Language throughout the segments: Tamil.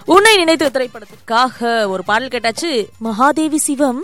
உன்னை நினைத்து திரைப்படத்துக்காக ஒரு பாடல் கேட்டாச்சு மகாதேவி சிவம்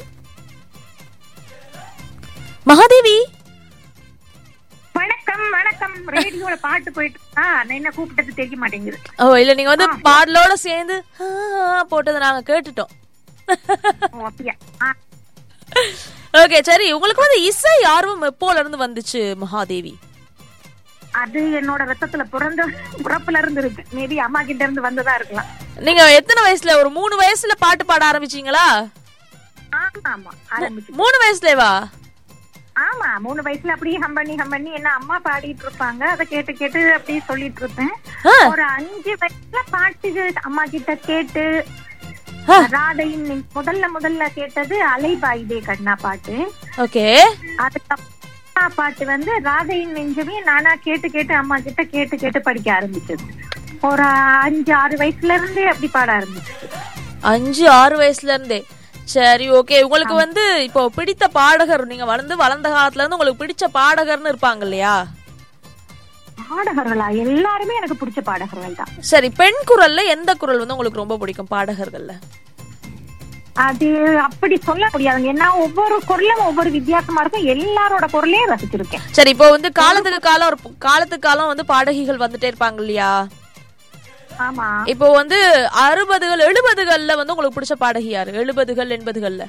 மகாதேவி வணக்கம் வணக்கம் ரேடியோல பாட்டு போயிட்டு ஆ நான் என்ன கூப்பிட்டது தெரிய மாட்டேங்குது ஓ இல்ல நீங்க வந்து பாடலோட சேர்ந்து ஆ, ஆ, போட்டதை நாங்க கேட்டுட்டோம் ஓ, அப்படியா ஆ, ஓகே சரி உங்களுக்கு வந்து இசை ஆர்வம் எப்போல இருந்து வந்துச்சு மகாதேவி அது என்னோட ரத்தத்துல பிறந்த பிறப்புல இருந்து இருக்கு மேபி அம்மா கிட்ட இருந்து வந்ததா இருக்கலாம் நீங்க எத்தனை வயசுல ஒரு மூணு வயசுல பாட்டு பாட ஆரம்பிச்சீங்களா ஆமா ஆமா ஆரம்பிச்சு மூணு வயசுலவா ஆமா மூணு வயசுல அப்படியே ஹம் பண்ணி ஹம் பண்ணி என்ன அம்மா பாடிட்டு இருப்பாங்க அதை கேட்டு கேட்டு அப்படியே சொல்லிட்டு இருப்பேன் ஆ. ஒரு அஞ்சு வயசுல பாட்டு அம்மா கிட்ட கேட்டு ஆ. ராதையின் நெ- முதல்ல முதல்ல கேட்டது அலைபாயுதே கண்ணா பாட்டு ஓகே அதுக்கப்புறம் பாட்டு வந்து ராதையின் நெஞ்சமே நானா கேட்டு கேட்டு அம்மா கிட்ட கேட்டு கேட்டு படிக்க ஆரம்பிச்சது ஒரு அஞ்சு ஆறு வயசுல இருந்தே அப்படி பாட ஆரம்பிச்சது அஞ்சு ஆறு வயசுல இருந்தே சரி ஓகே உங்களுக்கு வந்து இப்போ பிடித்த பாடகர் நீங்க வளர்ந்து வளர்ந்த காலத்துல இருந்து உங்களுக்கு பிடிச்ச பாடகர்னு இருப்பாங்க இல்லையா பாடகர்களா எல்லாருமே எனக்கு பிடிச்ச பாடகர்கள் தான் சரி பெண் குரல்ல எந்த குரல் வந்து உங்களுக்கு ரொம்ப பிடிக்கும் பாடகர்கள்ல அது அப்படி சொல்ல முடியாதுங்க ஏன்னா ஒவ்வொரு குரலும் ஒவ்வொரு வித்தியாசமா இருக்கும் எல்லாரோட குரலையும் ரசிச்சிருக்கேன் சரி இப்போ வந்து காலத்துக்கு காலம் ஒரு காலத்துக்கு காலம் வந்து பாடகிகள் வந்துட்டே இருப்பாங்க இல்லையா ஆமா இப்போ வந்து அறுபதுகள் எழுபதுகள்ல வந்து உங்களுக்கு பிடிச்ச பாடகி யாரு எழுபதுகள் எண்பதுகள்ல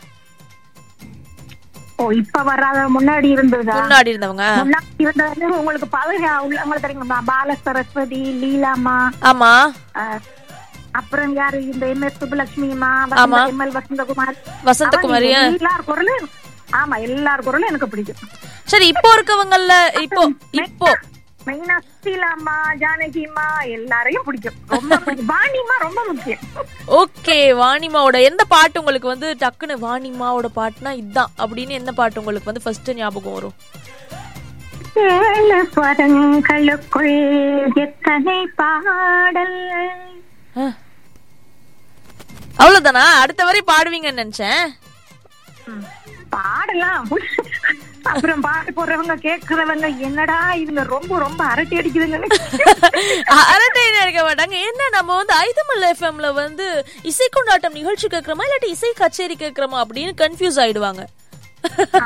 ஓ இப்ப வராத முன்னாடி இருந்ததா முன்னாடி இருந்தவங்க முன்னாடி இருந்தது உங்களுக்கு பழக உள்ளவங்களுக்கு தெரியுமா பால சரஸ்வதி லீலாமா ஆமா அஹ், அப்புறம் யாரு இந்த எம் எஸ் சுப்புலட்சுமிமா ஆமா. எம் எல் வசந்தகுமார் வசந்தகுமாரி அவங்க எல்லார் குரலும் ஆமா எல்லார் குரலும் எனக்கு பிடிக்கும் சரி இப்போ இருக்கவங்கல்ல இப்போ இப்போ மெயினா சுசீலாம்மா ஜானகிமா எல்லாரையும் பிடிக்கும் ரொம்ப பிடிக்கும் வாணிமா ரொம்ப முக்கியம் ஓகே வாணிமாவோட எந்த பாட்டு உங்களுக்கு வந்து டக்குன்னு வாணிமாவோட பாட்டுனா இதுதான் அப்படின்னு எந்த பாட்டு உங்களுக்கு வந்து ஃபர்ஸ்ட் ஞாபகம் வரும் ஏழு ஸ்வரங்களுக்குள் எத்தனை பாடல் ஆ. அவ்வளவுதானா அடுத்த வரை பாடுவீங்கன்னு நினைச்சேன் ம், பாடலாம் அப்புறம் பாட்டு போடுறவங்க கேக்குறவங்க என்னடா இவங்க ரொம்ப ரொம்ப அரட்டை அடிக்குதுங்கன்னு அரட்டை இருக்க மாட்டாங்க என்ன நம்ம வந்து ஐதமல் எஃப்எம்ல வந்து இசை கொண்டாட்டம் நிகழ்ச்சி கேட்கிறோமா இல்லாட்டி இசை கச்சேரி கேட்கிறோமா அப்படின்னு கன்ஃபியூஸ் ஆயிடுவாங்க ஆ.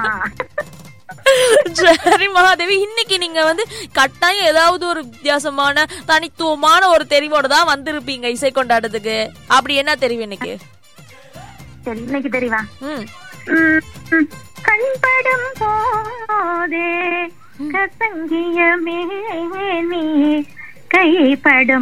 சரி மகாதேவி இன்னைக்கு நீங்க வந்து கட்டாயம் ஏதாவது ஒரு வித்தியாசமான தனித்துவமான ஒரு தெரிவோட தான் வந்திருப்பீங்க இசை கொண்டாட்டத்துக்கு அப்படி என்ன தெரியும் இன்னைக்கு சரி இன்னைக்கு தெரியுமா ம் ம், கண்படும் போதே கசங்கிய மேனி கைப்படும்